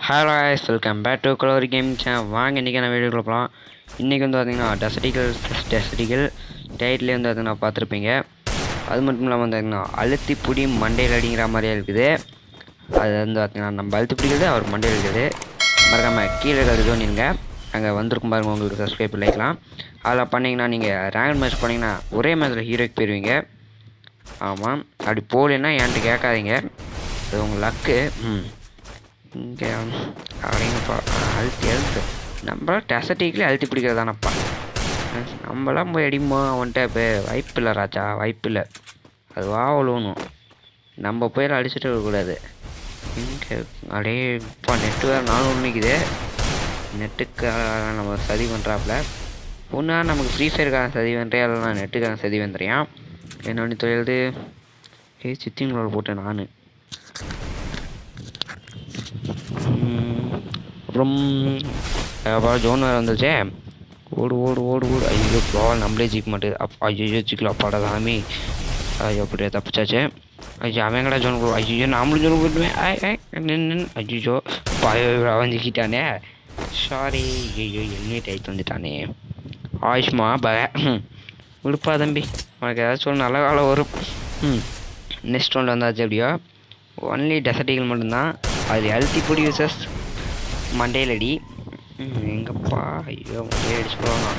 Hello guys welcome back to calorie game channel வாங்க இன்றைக்கி நான் வீடியோக்குள்ள போகலாம் இன்றைக்கி வந்து பார்த்தீங்கன்னா டெசடிக்கல் டெசடிக்கல் டைட்லேயே வந்து பார்த்தீங்கன்னா பார்த்துருப்பீங்க அது மட்டும் இல்லாமல் வந்து பார்த்தீங்கன்னா அழுத்தி புடி மண்டையில் அடிங்கிற மாதிரியே இருக்குது அது வந்து பார்த்தீங்கன்னா நம்ம அழுத்தி பிடிக்கிறது அவர் மண்டையில் இருக்குது மறக்காமல் கீழே இருக்கிறது தோணிங்க அங்கே வந்திருக்கும் பாருங்க உங்களுக்கு சப்ஸ்கிரைப் பண்ணிக்கலாம் அதில் பண்ணிங்கன்னா நீங்கள் ரேங்க் மேட்ச் பண்ணிங்கன்னா ஒரே மேட்ச்சில் ஹீரோக்கு போயிடுவீங்க ஆமாம் அப்படி போகலன்னா என்கிட்ட கேட்காதீங்க அது உங்கள் லக்கு ம் இங்கே அப்படிங்கப்பா அழுத்தி அழுத்து நம்மளாம் டெசட்டிக்கிலே அழுத்தி பிடிக்கிறதானப்பா நம்மளாம் போய் அடிமா அவன்கிட்ட போய் வாய்ப்பு இல்லை ராஜா வாய்ப்பு இல்லை அது வா விழுவணும் நம்ம போய் அடிச்சுட்டு இருக்கக்கூடாது இங்கே அப்படியே இப்போ நெட்டு வேறு நானூறு நிற்குது நெட்டுக்கு நம்ம சதி பண்ணுறாப்புல ஒன்றா நமக்கு ஃப்ரீ ஃபயருக்கான சதி பண்ணுறியா இல்லைனா நெட்டுக்கான சதி வந்துறியான் என்னோட தொழில் ஏ சித்திங்களோட போட்டேன் நான் அப்புறம் அப்புறம் ஜோன் வேறு வந்துருச்சே ஓடு ஓடு ஓடு ஓடு ஐயோ ப்ராவல் நம்மளே ஜிக்க மாட்டேது அப் ஐயோ ஜிக்கலாம் அப்பாடா சாமி ஐயோ அப்படியே தப்பிச்சாச்சு ஐயோ அவன் கடை ஜோன் போடுவோம் ஐயோ நாமளும் ஜோன் போட்டுவேன் ஐ ஐ நின்று ஐயோ பாயோ அவன் ஜிக்கிட்டானே சாரி ஐயோ எல்மேட் ஆகிட்டு வந்துட்டானே ஆயுஷ்மா ப விடுப்பா தம்பி உனக்கு ஏதாச்சும் ஒரு நல்ல காலம் வரும் ம் நெக்ஸ்ட் ரவுண்ட் வந்தாச்சு எப்படியோ ஒன்லி டெசர்டிகள் மட்டும்தான் அது அழுத்தி பிடி யூசஸ் மண்டையில் அடி ம், எங்கப்பா ஐயோ மண்டையை அடிச்சு போவாங்க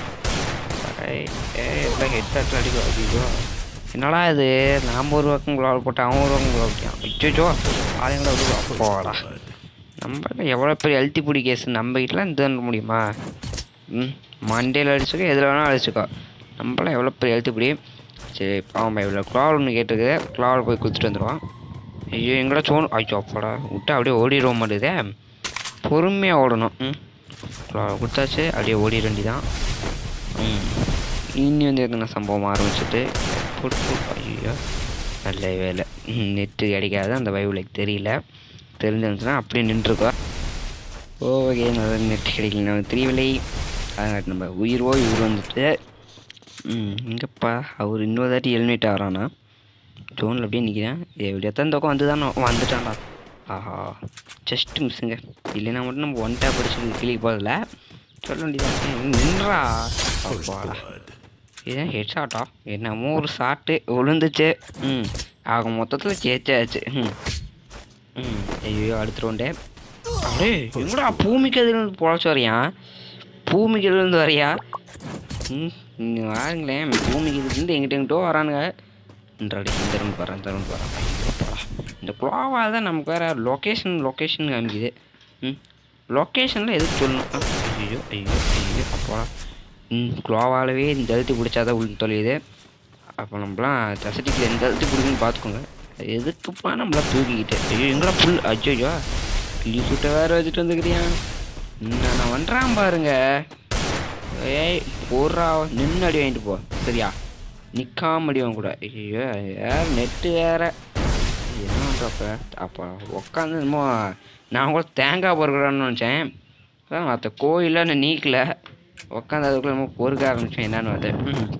எல்லாம் ஹெட் ஷாட்டில் அடிக்கும் ஐயோ என்னடா இது நாம் ஒரு பக்கம் குலால் போட்டு அவன் ஒரு பக்கம் குலால் போட்டான் அச்சோ ஆளுங்கள வந்து போடா நம்ம எவ்வளோ பெரிய அழுத்தி பிடி கேஸ் நம்ம வீட்டில் இது பண்ண முடியுமா ம் மண்டையில் அடிச்சுக்கோ எதில் வேணாலும் அடிச்சுக்கோ நம்மளாம் எவ்வளோ பெரிய எழுத்து பிடி சரி பாவம் இவ்வளோ குளாவல் ஒன்று கேட்டிருக்கு குளாவல் போய் கொடுத்துட்டு வந்துடுவான் ஐயோ எங்கடா சோணும் ஐயோ அப்பாடா விட்டா அப்படியே ஓடிடுவ மாட்டேதே பொறுமையாக ஓடணும் ம் குளாவல் கொடுத்தாச்சு அப்படியே ஓடிட வேண்டிதான் ம் இனி வந்து எதுனா சம்பவம் ஆரம்பிச்சுட்டு போட்டு ஐயோ நல்ல வேலை நெட்டு கிடைக்காது அந்த பைபிளுக்கு தெரியல தெரிஞ்சிருந்துச்சுன்னா அப்படியே நின்றுருக்கா ஓகே நல்ல நெட் கிடைக்கல தெரியவில்லை அதனால் நம்ம உயிர்வோ இவர் வந்துட்டு ம் இங்கப்பா அவர் இன்னொரு தாட்டி ஹெல்மெட் ஆகிறானா ஜோனில் அப்படியே நிற்கிறேன் எப்படியா தான் தக்கம் வந்து தானே வந்துட்டான்டா ஆஹா ஜஸ்ட் மிஸ்ஸுங்க இல்லைன்னா மட்டும் நம்ம ஒன் டேப் அடிச்சு கிளிக்கு போதில்ல சொல்ல வேண்டியதான் நின்றா அப்பாடா இதுதான் ஹெட் ஷாட்டா என்னமோ ஒரு ஷாட்டு விழுந்துச்சு ம் ஆக மொத்தத்தில் ஜெயிச்சாச்சு ம் ம் ஐயோ அடுத்த ரவுண்டே அடே எங்கடா பூமிக்கு எதிர்ந்து பொழைச்சி வரையான் பூமிக்கு எதிர்ந்து வரையா ம் இங்கே வாருங்களேன் பூமிக்கு இதுலேருந்து எங்கிட்ட எங்கிட்டோ வரானுங்க இன்றாடி இந்த ரவுண்ட் வரேன் இந்த ரவுண்ட் வரேன் ஐயோப்பா இந்த குளோவால் தான் நமக்கு வேறு லொக்கேஷன் லொக்கேஷன் காமிக்குது ம் லொக்கேஷனில் எதுக்கு சொல்லணும் ஆ, ஐயோ ஐயோ ஐயோ அப்பா ம் குளோவாலவே இந்த எழுத்து பிடிச்சாதான் உள்ள தொலையுது அப்போ நம்மளாம் டெசட்டிக்கில் எந்த எழுத்து பிடிக்குன்னு பார்த்துக்கோங்க எதுக்குப்பா நம்மள தூக்கிக்கிட்டு ஐயோ எங்கடா புல் ஐயோ கிளி சுட்ட வேறு வச்சுட்டு வந்துக்கிறியா நான் பண்ணுறான் பாருங்க ஏய் போடுறா நின்று அடி வாங்கிட்டு போ சரியா நிற்காம அடி வாங்க கூட ஐயோ வேற நெட்டு வேற என்ன பண்ணுறப்ப அப்போ உட்காந்து என்னமோ நான் கூட தேங்காய் பொறுக்கிறான்னு நினச்சேன் அதான் மற்ற கோயிலில் நான் நீக்கல உட்காந்து அதுக்குள்ள நம்ம பொறுக்க ஆரம்பித்தேன் என்னன்னு வந்து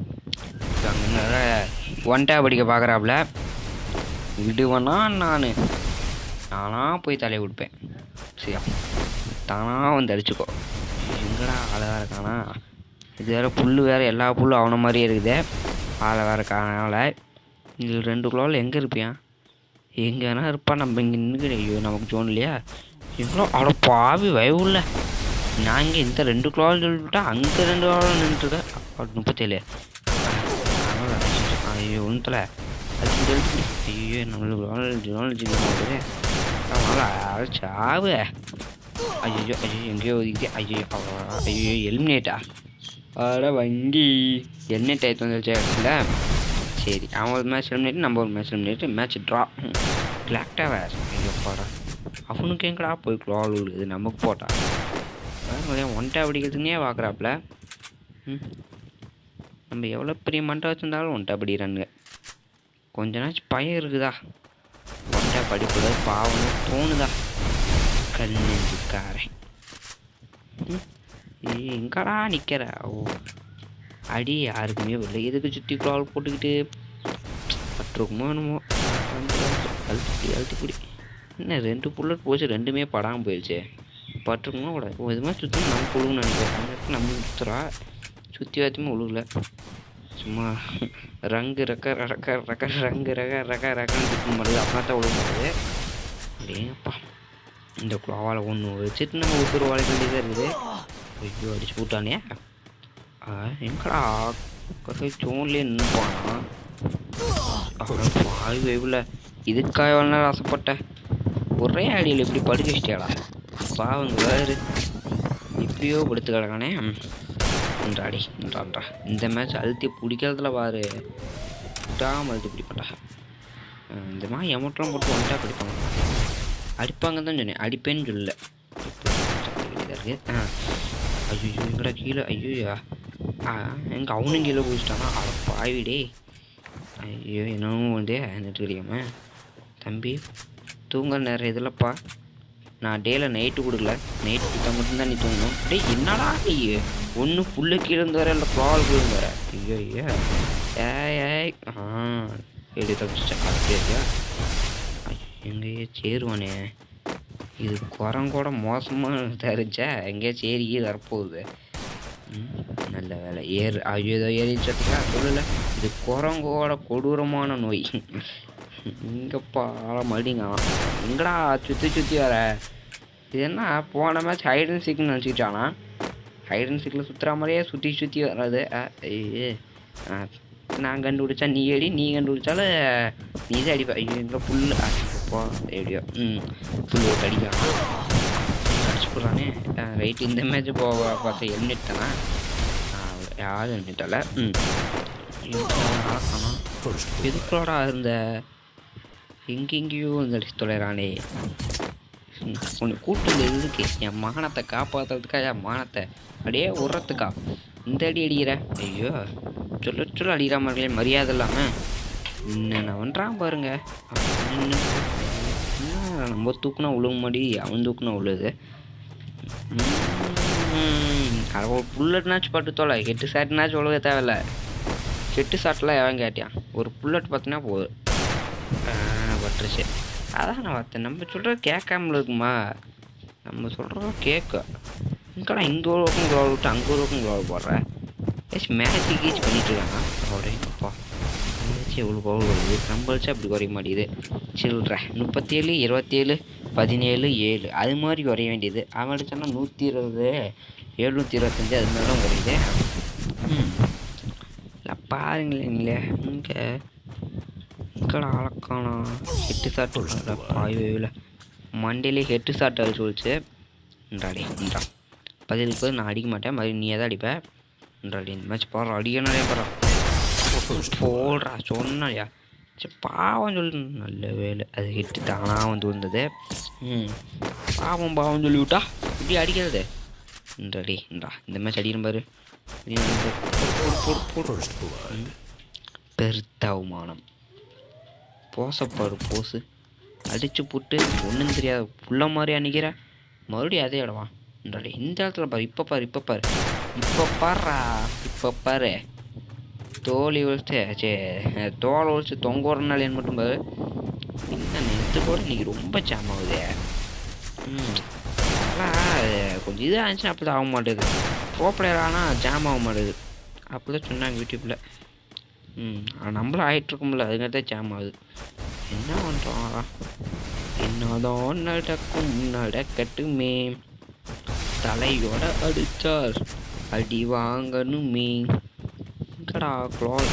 ஒன் டேப் அடிக்க பார்க்குறாப்புல விடுவேனா நான் நானாக போய் தலையை விடுப்பேன் சரியா தானாக வந்து அடிச்சுக்கோ எங்கடா ஆளை வேற காணா இது வேற புல் வேற எல்லா புல்லும் அவன மாதிரியே இருக்குது ஆளை வேற காணால இதில் ரெண்டு குளோவில் எங்கே இருப்பியான் எங்கே வேணா இருப்பான் நம்ம இங்கே நின்றுக்கிற ஐயோ நமக்கு ஜோன் இல்லையா எவ்வளோ அவ்வளோ பாவி வயவுள்ள நாங்கள் இந்த ரெண்டு குளோவில் சொல்லிவிட்டா அங்கே ரெண்டு குளோவில் நின்றுருக்க அப்பா முப்பத்தேழு ஐயோ ஒன்றுல அது இந்த எழுத்து ஐயோ நம்மளுக்கு ஜோனல் ஜோனல் அதனால் சாவு ஐயோ ஐயோ எங்கேயோ ஒதுக்கிட்டு ஐயோ ஐயோ எலிமினேட்டா அட வண்டி எலிமினேட் ஆகிட்டு வந்துருச்சு இடத்துல சரி அவன் ஒரு மேட்ச் எலிமினேட் நம்ம ஒரு மேட்ச் எலிமினேட் மேட்ச் ட்ரா கிளாக்டா வேறு ஐயோ போடா அவனுக்கு எங்கடா போய் க்ளால் விழுது நமக்கு போட்டா ஒன் டேப் அடிக்கிறதுனே பார்க்குறாப்புல ம் நம்ம எவ்வளோ பெரிய மண்டை வச்சுருந்தாலும் ஒன் டேப் அடிக்கிறானுங்க கொஞ்ச நாச்சும் பயம் இருக்குதா ஒன் டேப் அடிக்கூடாது பாவம்னு தோணுதா கல் நெஞ்சுக்காரன் ம், ஏய் எங்கடா நிற்கிற ஓ அடி யாருக்குமே இல்லை எதுக்கு சுற்றி குளால் போட்டுக்கிட்டு பட்டிருக்குமோ என்னமோ வந்து அழுத்தி அழுத்தி பிடி என்ன ரெண்டு புல்லட் போச்சு ரெண்டுமே படாமல் போயிடுச்சு பட்டிருக்கணும் கூட ஓ இது மாதிரி சுற்றி நம்ம விழுகுன்னு நினைக்கிறேன் அந்த இடத்துல நம்ம சுற்றுறா சுற்றி வாத்தியுமே விழுகல சும்மா ரங்கு ரக்க ரக்க ரக்க ரங்கு ரக ரக ரக்கன்னு சுத்த மாட்டேது அப்படின்னா தான் விழுக மாட்டேது அப்படியேப்பா இந்த குழாவால் ஒன்று வச்சுட்டு நம்ம ஒருத்தர் வாழ வேண்டியதாக இருக்குது ஐயோ அடிச்சு போட்டானே ஆ, எங்கடா கரை சோன்லேயே நின்றுப்பானா பாய் வைவில் இதுக்காக எவ்வளோ நேரம் ஆசைப்பட்டேன் ஒரே அடியில் இப்படி படுக்க வச்சிட்டியாடா பாவங்க வேறு இப்படியோ படுத்து கிடக்கானே என்றாடி என்றான்றா இந்த மேட்ச் அழுத்தி பிடிக்கிறதுல பாரு விடாமல் அழுத்தி பிடிப்பட்டா அஹ் இந்த மாதிரி எமௌண்ட்லாம் போட்டு ஒன்ட்டா பிடிப்பாங்க அடிப்பாங்க தான் சொன்னேன் அடிப்பேன்னு சொல்லல இருக்கு ஆ ஐயோ எங்கடா கீழே ஐயோயா ஆ எங்க அவனும் கீழே குதிச்சிட்டானா அட பாவிடே ஐயோ என்னவும் வந்து நெட்டு தெரியாம தம்பி தூங்குற நேரம் இதுலப்பா நான் டேல நைட்டு கொடுக்கல நைட்டு கொடுத்தா மட்டும்தான் நீ தூங்கணும் டேய் என்னடா நீ ஒன்று புல்லு கீழே இருந்து வர இல்லை ப்ரால் கீழே வர ஐயோ ஐயோ ஏய் ஏய் ஆ எப்படி தப்பிச்சிட்டேன் அப்படியா எங்கேயே சேருவானே இது குரங்கூட மோசமாக தெரிஞ்சா எங்கேயா சேரி வரப்போகுது ம், நல்ல வேலை ஏறு ஐயோ ஏதோ ஏறிச்சதுக்கா சொல்லல இது குரங்கோட கொடூரமான நோய் இங்கப்பா மடிங்க எங்கடா சுற்றி சுற்றி வர இது என்ன போன மேட்ச் ஹைட் அண்ட் சீக்னு நினச்சிக்கிட்டானா ஹைட் அண்ட் சீக்கில் சுற்றுற மாதிரியே சுற்றி சுற்றி வர்றது அ, ஐயே ஆ, நான் கண்டுபிடிச்சா நீ அடி நீ கண்டுபிடிச்சாலும் நீ தான் அடிப்ப ஐயோ எங்கே புல் அப்பா எப்படியோ ம் புல் ஓட்டு அடிக்கலாம் அடிச்சு போடுறானே ரைட் இந்த மேட்ச் போக பார்த்து எலிமினேட் தானே யாரும் எலிமினேட்டால ம் எதுக்குள்ளடா இருந்த எங்கெங்கேயோ வந்து அடிச்சு தொலைறானே உன்னை கூட்டு வந்து எதுக்கு என் மானத்தை காப்பாற்றுறதுக்கா என் மானத்தை அப்படியே உரத்துக்கா இந்த அடி அடிக்கிற ஐயோ சொல்ல சொல்ல அடிக்கிற மாதிரியே மரியாதை இல்லாமல் என்னென்ன பண்ணுறான் பாருங்க அவன் நின்னு, என்ன நம்ம தூக்குனா உழுக மாடி அவன் தூக்குனா உழுது அதை ஒரு புல்லட்னாச்சும் பட்டு தோலை ஹெட்டு ஷாட்னாச்சும் உழுக தேவையில்ல ஹெட்டு ஷாட்லாம் எவன் கேட்டியான் ஒரு புல்லட் பார்த்தினா போதும் ஆ, பட்டுருச்சு அதான் நான் பார்த்தேன் நம்ம சொல்கிறது கேட்காமல இருக்குமா நம்ம சொல்கிறோம் கேட்க இங்கடா இங்கே ஒரு பக்கம் க்ளோவ் விட்டு அங்கே ஒரு பக்கம் க்ளோவ் போடுறேன் ஏச்சு மேட்ச் கீச் பண்ணிட்டு இருக்காங்க அப்படியேப்பா மேட்ச் எவ்வளோ பவுல் வருது நம்ம வச்சு அப்படி குறைய மாட்டேங்குது சில்லற முப்பத்தேழு இருபத்தேழு பதினேழு ஏழு அது மாதிரி குறைய வேண்டியது அவன் அடிச்சானா நூற்றி இருபது எழுநூற்றி இருபத்தஞ்சி அது மாதிரி தான் குறையுது ம் இல்லை பாருங்களேன் இல்லை இங்கே எங்கடா அழக்கானா ஹெட்டு ஷாட் விட்றாடா பாய்வேவில் மண்டேலே ஹெட்டு ஷாட் அடிச்சு சொல்லிச்சு இன்றாடி இன்றா பதிலுக்கு பதில் நான் அடிக்க மாட்டேன் மறுபடியும் நீயே தான் அடிப்பேன் இன்றாடி இந்த மேட்ச் போடுற அடிக்கணும் போடுறா போடுறா சொன்னாயா சரி பாவம் சொல்லு நல்ல வேலை அது ஹெட்டு தானாக வந்து வந்தது ம் பாவம் பாவம் சொல்லி விட்டா இப்படி அடிக்கிறது இன்றாடி இன்றா இந்த மேட்ச் அடிக்கிறேன் பாரு இது வந்து போடு, போடு, போடு. ம். பெருத்த அவமானம் போசப்பாரு போசு அடிச்சு புட்டு ஒன்றும் தெரியாத புள்ள மாதிரி அன்னிக்கிற மறுபடியும் அதே இடமா இன்றாடி இந்த இடத்துல பாரு இப்போ பாரு இப்போ பாரு இப்போ பாருடா இப்போ பாரு தோலி ஒழிச்சு சே தோலை ஒழிச்சு தொங்க விடுறனால என்ன மட்டும் பாரு என்ன நேற்று கூட இன்னைக்கு ரொம்ப ஜாம் ஆகுதே ம் அதெல்லாம் அது கொஞ்சம் இதாக இருந்துச்சுன்னா அப்படி ஆக மாட்டேது ப்ரோ பிளேயர் ஆனால் ஜாம் ஆக மாட்டேது அப்படி தான் சொன்னாங்க யூடியூப்பில் ம் ஆனா நம்மளும் ஆகிட்டு இருக்கோம்ல அதுங்க தான் ஜாம் ஆகுது என்ன பண்ணுறோம் என்னதான் நடக்கும் நடக்கட்டுமே தலையோட அடிச்சார் அடி வாங்கணுமே எங்கடா க்ளால்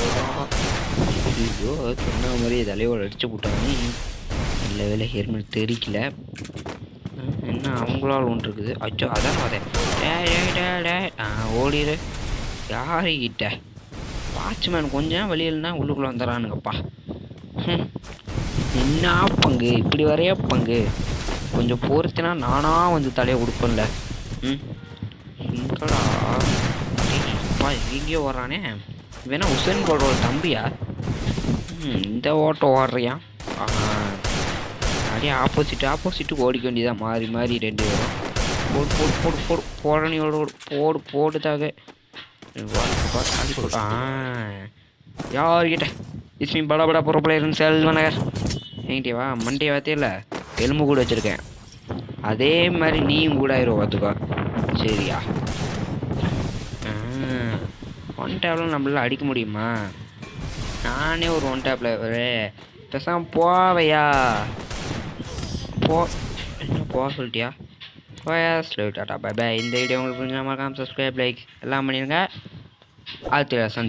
ஐயோ சொன்ன மாதிரி தலையோட அடிச்சு போட்டானே நல்ல வேலை ஹெல்மெட் தெரிக்கல ம், என்ன அவங்களால ஒன்று இருக்குது அச்சோ அதான் பார்த்தேன் டேய் டேய் டேய் டேய் ஆ ஓடிடு யாருக்கிட்ட வாட்ச்மேன் கொஞ்சம் வெளியிலனா உள்ளுக்குள்ளே வந்துடுறானுங்கப்பா ஹம். என்ன பங்கு இப்படி வரைய பங்கு கொஞ்சம் பொறுத்தினா நானா வந்து தலையை கொடுப்பேன்ல ம் எங்கடா டேய், அப்பா எங்கேயோ வர்றானே வேணா உசேன் போல்ரோட தம்பியா ம் இந்த ஓட்டம் ஓடுறியா அப்படியே ஆப்போசிட் ஆப்போசிட்டு ஓடிக்க வேண்டியதான் மாறி மாறி ரெண்டு பேரும் போடு போடு போடு போடு போடணியோட ஓடு போடு போடுதாக ஆ யார்கிட்ட இஸ்மி பட பட பொறுப்பில் இருந்து செல்வ நகர் என்கிட்ட வா மண்டே வார்த்தையில் எலும்பு கூட வச்சுருக்கேன் அதே மாதிரி நீயும் கூட ஆயிரும் பார்த்துக்கோ சரியா ஒன் டேப்ல நம்மளால அடிக்க முடியுமா நானே ஒரு ஒன் டேப்ல பேசாம போவையா போ என்ன போக சொல்லிட்டியா போயா ஸ்லோ டாட்டா பை பை இந்த வீடியோ உங்களுக்கு புரிஞ்சா மறக்காம சப்ஸ்கிரைப் லைக் எல்லாம் பண்ணிடுங்க அடுத்த சந்தி